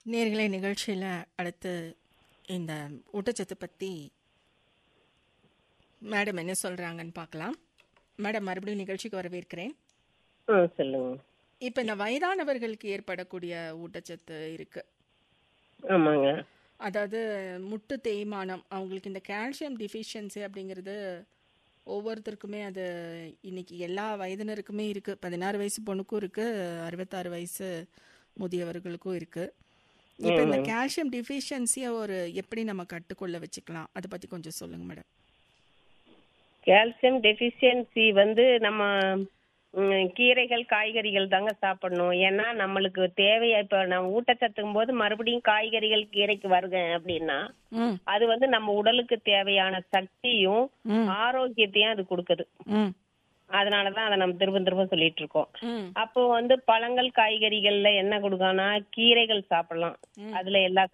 நேர்களை நிகழ்ச்சியில் அடுத்து இந்த ஊட்டச்சத்து பற்றி மேடம் என்ன சொல்கிறாங்கன்னு பார்க்கலாம் மேடம் மறுபடியும் நிகழ்ச்சிக்கு வரவேற்கிறேன் ம் சொல்லுங்க இப்போ இந்த வயதானவர்களுக்கு ஏற்படக்கூடிய ஊட்டச்சத்து இருக்கு ஆமாங்க அதாவது முட்டு தேய்மானம் அவங்களுக்கு இந்த கால்சியம் டிஃபிஷியன்சி அப்படிங்கிறது ஒவ்வொருத்தருக்குமே அது இன்னைக்கு எல்லா வயதினருக்குமே இருக்கு பதினாறு வயசு பொண்ணுக்கும் இருக்கு அறுபத்தாறு வயசு முதியவர்களுக்கும் இருக்கு இப்போ இந்த கால்சியம் டிஃபிஷியன்சியை ஒரு எப்படி நம்ம கட்டுக்கொள்ள வச்சுக்கலாம் அதை பத்தி கொஞ்சம் சொல்லுங்க மேடம் கால்சியம் டெஃபிஷியன்சி வந்து நம்ம ம், கீரைகள் காய்கறிகள் தாங்க சாப்பிடணும் ஏன்னா நம்மளுக்கு தேவையா இப்ப நம்ம ஊட்டச்சத்துக்கும் போது மறுபடியும் காய்கறிகள் கீரைக்கு வருக அப்படின்னா ம் அது வந்து நம்ம உடலுக்கு தேவையான சக்தியும் ம் ஆரோக்கியத்தையும் அது கொடுக்குது ம் அதனாலதான் அதை நம்ம திரும்ப திரும்ப சொல்லிட்டு இருக்கோம் ம் அப்போ வந்து பழங்கள் காய்கறிகள்ல என்ன கொடுக்கணும்னா கீரைகள் சாப்பிடலாம் அதுல எல்லா